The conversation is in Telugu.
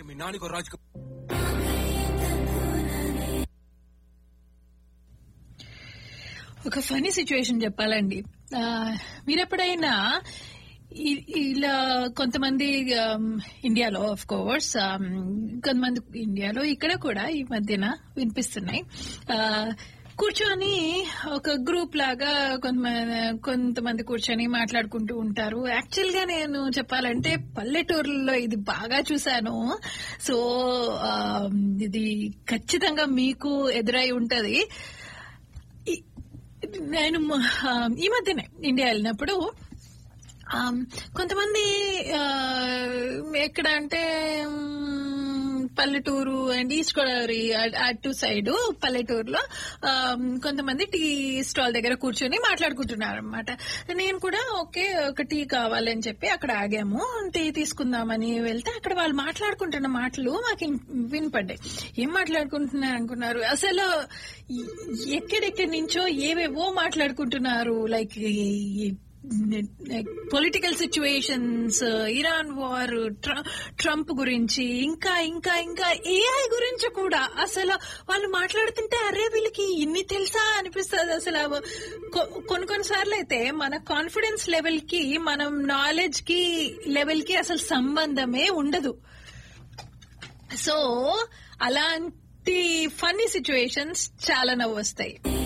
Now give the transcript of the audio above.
మీ నాన్నకు రాజు ఒక ఫనీ సిచ్యువేషన్ చెప్పాలండి ఆ, మీరెప్పుడైనా ఈ- ఇలా కొంతమంది ఆమ్, ఇండియాలో ఆఫ్ కోర్స్ ఆమ్, కొంతమంది ఇండియాలో ఇక్కడ కూడా ఈ మధ్యన వినిపిస్తున్నాయి ఆ, కూర్చొని ఒక గ్రూప్ లాగా కొంతమంది కొంతమంది కూర్చొని మాట్లాడుకుంటూ ఉంటారు యాక్చువల్ గా నేను చెప్పాలంటే పల్లెటూరులో ఇది బాగా చూశాను సో ఆమ్, ఇది ఖచ్చితంగా మీకు ఎదురై ఉంటది ఈ- నేను మ- ఆ, ఈ మధ్యనే ఇండియా వెళ్ళినప్పుడు ఆ, కొంతమంది ఆ, ఎక్కడ అంటే మ్, పల్లెటూరు అండ్ ఈస్ట్ గోదావరి అ- అటు సైడ్ పల్లెటూరులో ఆ, కొంతమంది టీ స్టాల్ దగ్గర కూర్చొని మాట్లాడుకుంటున్నారు అనమాట నేను కూడా ఓకే ఒక టీ కావాలని చెప్పి అక్కడ ఆగాము టీ తీసుకుందామని వెళ్తే అక్కడ వాళ్ళు మాట్లాడుకుంటున్న మాటలు మాకు ఇన్- వినపడ్డాయి ఏం మాట్లాడుకుంటున్నారు అనుకున్నారు అసలు ఎ- ఎక్కడెక్కడి నుంచో ఏవేవో మాట్లాడుకుంటున్నారు like political situations Iran war Trump గురించి ఇంకా ఇంకా ఇంకా ఏఐ గురించి కూడా అసలు వాళ్ళు మాట్లాడుతుంటే అరే వీళ్ళకి ఇన్ని తెలుసా అనిపిస్తుంది అసలు కొ- కొన్ని కొన్నిసార్లు అయితే మన కాన్ఫిడెన్స్ లెవెల్ కి మనం నాలెడ్జ్ కి లెవెల్ కి అసలు సంబంధమే ఉండదు సో అలాంటి ఫన్నీ సిచ్యువేషన్స్ చాలా నవ్వు వస్తాయి